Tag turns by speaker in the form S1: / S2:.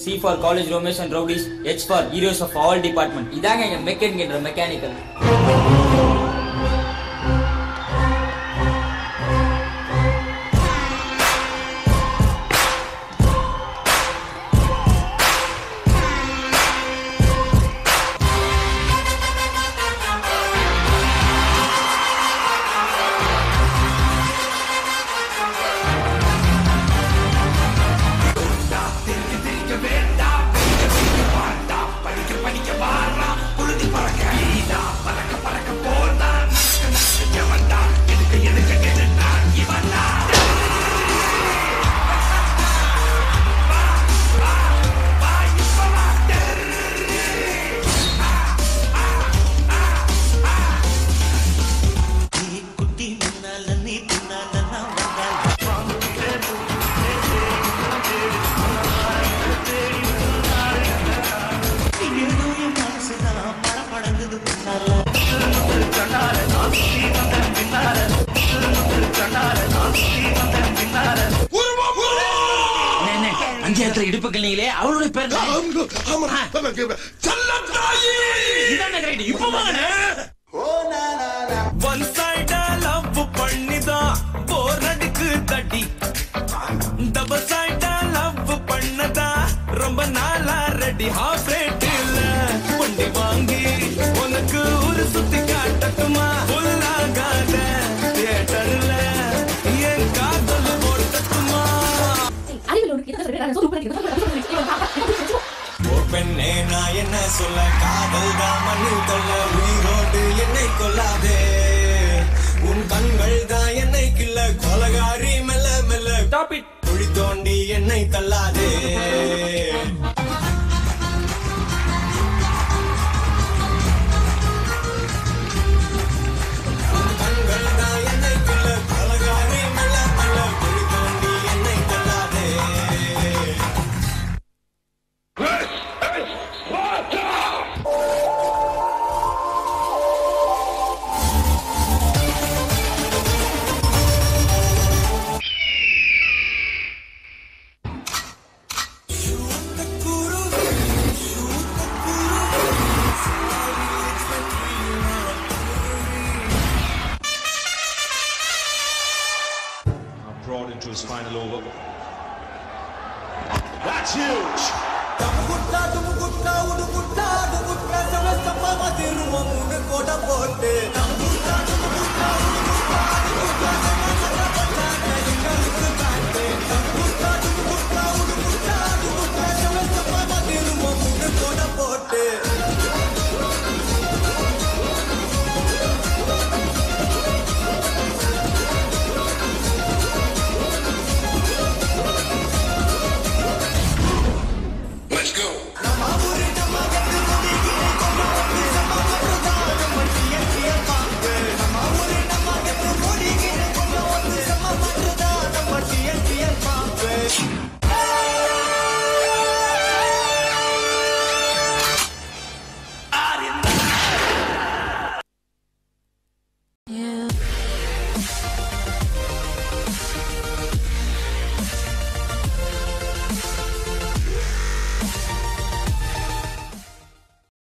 S1: C for college ரோமேஷ் and rowdies H for heroes of all department இதாங்க எங்க மெக்கானிக்ன்ற mechanical
S2: பஞ்சாயத்துல இடுப்பு கிள்ளிங்களே அவளுடைய பேர் இதானே correct. இப்ப வாங்கண்ணே.
S3: ஒன் சைடா லவ் பண்ணிதான் போர் அடிக்கு தடி டபுள் சைடா லவ் பண்ணதா ரொம்ப நாளா ரெடி ஹாஃப் ரேட்டில் வண்டி வாங்கி உனக்கு ஒரு சுத்தி காட்டட்டுமா புல்லாகாத தியேட்டர்ல என் காதல் போட்டட்டுமா ஓ பெண்ணே நான் என்ன சொல்ல காதல் தான் மண்ணில் கொல்ல உயிரோடு என்னை கொல்லாதே உன் கண்கள் தான் என்னை கிள்ள கொலகாரி மெல்ல மெல்ல டாபிக் குழி தோண்டி என்னை தள்ளாதே உன் கண்கள் தான் என்னை கிள்ள கொலகாரி மெல்ல மெல்ல குழி தோண்டி என்னை தள்ளாதே
S4: brought into his final over. That's huge!
S3: போட்டு